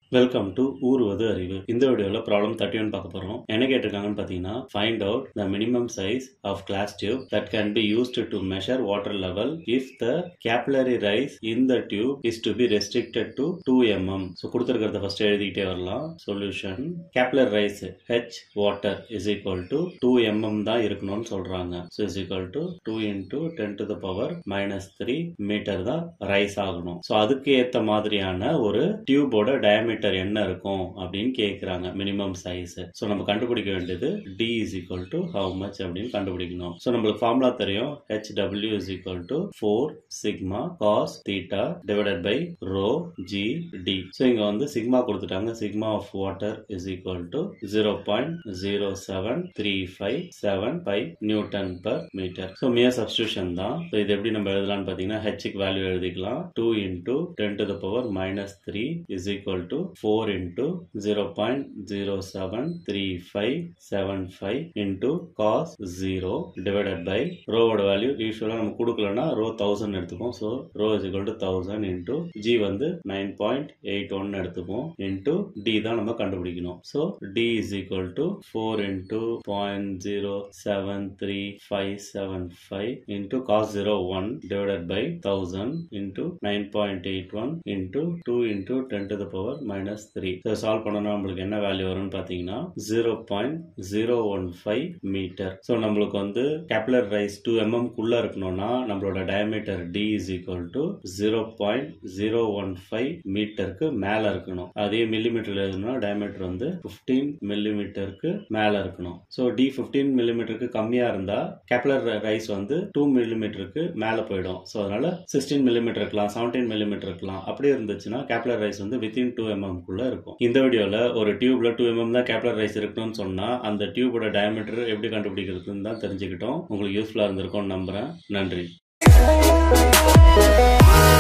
welcome to ஊறுவது அறிவு இந்த வீடியோவில் ப்ராப்ளம் தேர்ட்டி ஒன் பார்க்க போகிறோம் என்ன கேட்டிருக்காங்கன்னு பார்த்தீங்கன்னா find out the minimum size of glass tube that can be used to measure water level if the capillary rise in the tube is to be restricted to two mm so கொடுத்துருக்கிறத first எழுதிக்கிட்டே வரலாம் solution capillary rise h water is equal to two mm தான் இருக்கணும்னு சொல்கிறாங்க so is equal to two into ten to the power minus three metre தான் rise ஆகணும் so அதுக்கு ஏற்ற மாதிரியான ஒரு டியூபோட டயமீட்டர் என்ன இருக்கும் அப்படின்னு கேட்குறாங்க மினிமம் சைஸ் ஸோ நம்ம கண்டுபிடிக்க வேண்டியது d is equal to how much அப்படின்னு கண்டுபிடிக்கணும் ஸோ நம்மளுக்கு ஃபார்முலா தெரியும் ஹெச் டபிள்யூ is equal to four sigma cos theta divided by rho g d so இங்கே வந்து சிக்மா கொடுத்துட்டாங்க sigma of water is equal to zero point zero seven three five seven five newton per metre so mere substitution தான் so இது எப்படி நம்ம எழுதலாம்னு பார்த்தீங்கன்னா ஹெச்சுக்கு வேல்யூ எழுதிக்கலாம் two into ten to the power minus three is equal to four into zero point zero seven three five seven five into cos zero divided by ரோவோட value யூஸ்வலாக நம்ம கொடுக்கலன்னா ரோ தௌசண்ட் எடுத்துப்போம் so rho is equal to thousand into g வந்து nine point eight one எடுத்துப்போம் into d தான் நம்ம கண்டுபிடிக்கணும் so d is equal to four into point zero seven three five seven five into cos zero one divided by thousand into nine point eight one into two into ten to the power minus three so solve பண்ணணும் நம்மளுக்கு என்ன value வரும்னு பார்த்தீங்கன்னா zero point zero one five metre so நம்மளுக்கு வந்து capillary rise two mm குள்ள இருக்கணும்னா நம்மளோட diameter d is equal to zero point zero one five மீட்டருக்கு மேல இருக்கணும் அதே மில்லிமீட்டர்ல எழுதணும்னா டயமீட்டர் வந்து ஃபிஃப்டீன் மில்லிமீட்டருக்கு மேல இருக்கணும் ஸோ டி ஃபிஃப்டீன் மில்லிமீட்டருக்கு கம்மியா இருந்தா கேப்லர் ரைஸ் வந்து டூ மில்லிமீட்டருக்கு மேல போயிடும் ஸோ அதனால சிக்ஸ்டீன் மில்லிமீட்டர் இருக்கலாம் செவன்டீன் மில்லிமீட்டர் இருக்கலாம் அப்படி இருந்துச்சுன்னா கேப்லர் ரைஸ் வந்து வித்தின் டூ எம்எம் குள்ள இருக்கும் இந்த வீடியோல ஒரு டியூப்ல டூ எம்எம் தான் கேப்லர் ரைஸ் இருக்கணும்னு சொன்னா அந்த டியூபோட டயமீட்டர் எப்படி கண்டுபிடிக்கிறதுன்னு தான் தெரிஞ்சுக்கிட்டோம் உங்களுக்கு யூஸ்ஃபுல்லா இருந்திருக்கும்னு நம்புறேன் நன்றி